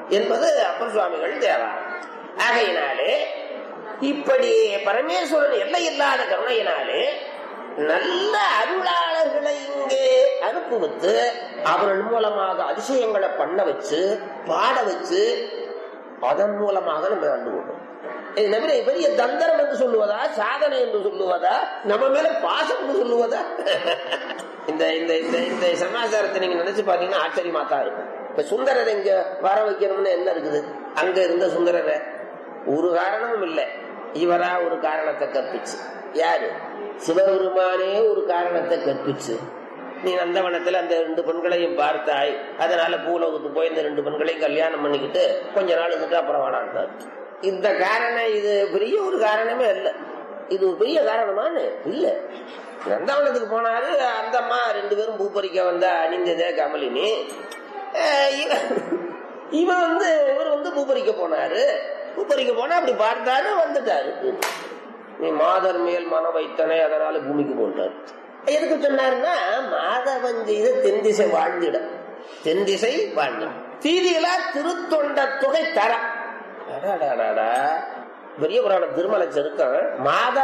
என்பது அப்பர் சுவாமிகள் தேவாரம் ஆகையினாலே இப்படி பரமேஸ்வரன் எல்லை இல்லாத கருணையினாலே நல்ல அருளாளர்களை இங்கே அனுப்புவித்து அவர்கள் மூலமாக அதிசயங்களை பண்ண வச்சு பாட வச்சு அதன் மூலமாக நம்ம கண்டு கொள்றோம் இது நபிரை பெரிய தந்திரம் என்று சொல்லுவதா சாதனை என்று சொல்லுவதா நம்ம மேல பாசம் என்று சொல்லுவதா இந்த இந்த இந்த இந்த சமாச்சாரத்தை நீங்க நினைச்சு பாத்தீங்கன்னா ஆச்சரியமா தான் இருக்கும் இப்ப சுந்தரரை இங்க வர வைக்கணும்னு என்ன இருக்குது அங்க இருந்த சுந்தரரை ஒரு காரணமும் இல்லை இவரா ஒரு காரணத்தை கற்பிச்சு யாரு சிவபெருமானே ஒரு காரணத்தை கற்பிச்சு நீ நந்தவனத்துல அந்த ரெண்டு பெண்களையும் பார்த்தாய் அதனால பூலோகத்துக்கு போய் இந்த ரெண்டு பெண்களையும் கல்யாணம் பண்ணிக்கிட்டு கொஞ்ச நாள் இருந்துட்டு அப்புறம் வேணான்ட்டார் இந்த காரணம் இது பெரிய ஒரு காரணமே இல்லை இது ஒரு பெரிய காரணமானு இல்ல நந்தவனத்துக்கு போனாரு அந்த அம்மா ரெண்டு பேரும் பூ பறிக்க வந்தா அணிந்ததே கமலினி அஹ் இவன் இவன் வந்து இவர் வந்து பூ பறிக்க போனாரு பூ பறிக்க போனா அப்படி பார்த்தாரு வந்துட்டாரு நீ மாதர் மேல் மனம் வைத்தனே அதனால பூமிக்கு போட்டார் எதுக்கு சொன்னாருன்னா மாதவன் செய்த தென்திசை வாழ்ந்திட தென்திசை வாழ்ந்திடம் தீதியில திருத்தொண்ட தொகை தர அடாடாடாடா பெரிய புராண திருமலை செருக்கம் மாத